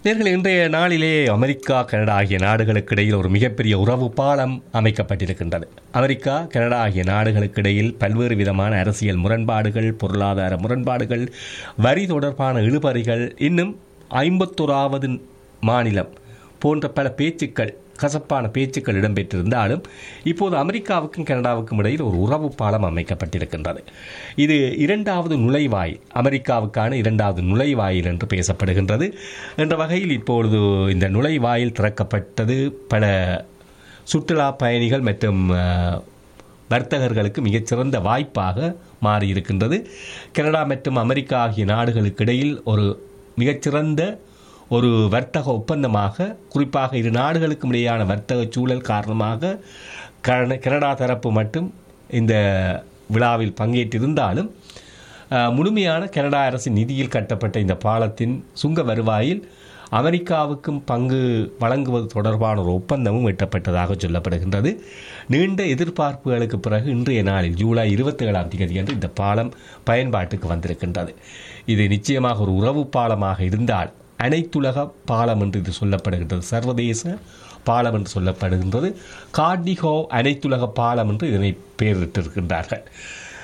நேர்கள் இன்றைய நாளிலே அமெரிக்கா கனடா ஆகிய நாடுகளுக்கு இடையில் ஒரு மிகப்பெரிய உறவு பாலம் அமைக்கப்பட்டிருக்கின்றது அமெரிக்கா கனடா ஆகிய நாடுகளுக்கு இடையில் பல்வேறு விதமான அரசியல் முரண்பாடுகள் பொருளாதார முரண்பாடுகள் வரி தொடர்பான இழுபறிகள் இன்னும் ஐம்பத்தோராவது மாநிலம் போன்ற பல பேச்சுக்கள் கசப்பான பேச்சுக்கள் இடம்பெற்றிருந்தாலும் இப்போது அமெரிக்காவுக்கும் கனடாவுக்கும் இடையில் ஒரு உறவு பாலம் அமைக்கப்பட்டிருக்கின்றது இது இரண்டாவது நுழைவாயில் அமெரிக்காவுக்கான இரண்டாவது நுழைவாயில் என்று பேசப்படுகின்றது என்ற வகையில் இப்பொழுது இந்த நுழைவாயில் திறக்கப்பட்டது பல சுற்றுலா பயணிகள் மற்றும் அஹ், வர்த்தகர்களுக்கு மிகச்சிறந்த வாய்ப்பாக மாறியிருக்கின்றது கனடா மற்றும் அமெரிக்கா ஆகிய நாடுகளுக்கு இடையில் ஒரு மிகச்சிறந்த ஒரு வர்த்தக ஒப்பந்தமாக குறிப்பாக இரு நாடுகளுக்கும் இடையான வர்த்தக சூழல் காரணமாக கன- கனடா தரப்பு மட்டும் இந்த விழாவில் பங்கேற்றிருந்தாலும் அஹ், முழுமையான கனடா அரசின் நிதியில் கட்டப்பட்ட இந்த பாலத்தின் சுங்க வருவாயில் அமெரிக்காவுக்கும் பங்கு வழங்குவது தொடர்பான ஒரு ஒப்பந்தமும் எட்டப்பட்டதாக சொல்லப்படுகின்றது நீண்ட எதிர்பார்ப்புகளுக்கு பிறகு இன்றைய நாளில் ஜூலை இருபத்தி ஏழாம் தேதி அன்று இந்த பாலம் பயன்பாட்டுக்கு வந்திருக்கின்றது இது நிச்சயமாக ஒரு உறவு பாலமாக இருந்தால் அனைத்துலக பாலம் என்று இது சொல்லப்படுகின்றது சர்வதேச பாலம் என்று சொல்லப்படுகின்றது கார்டிகோ அனைத்துலக பாலம் என்று இதனை பெயரிட்டிருக்கின்றார்கள்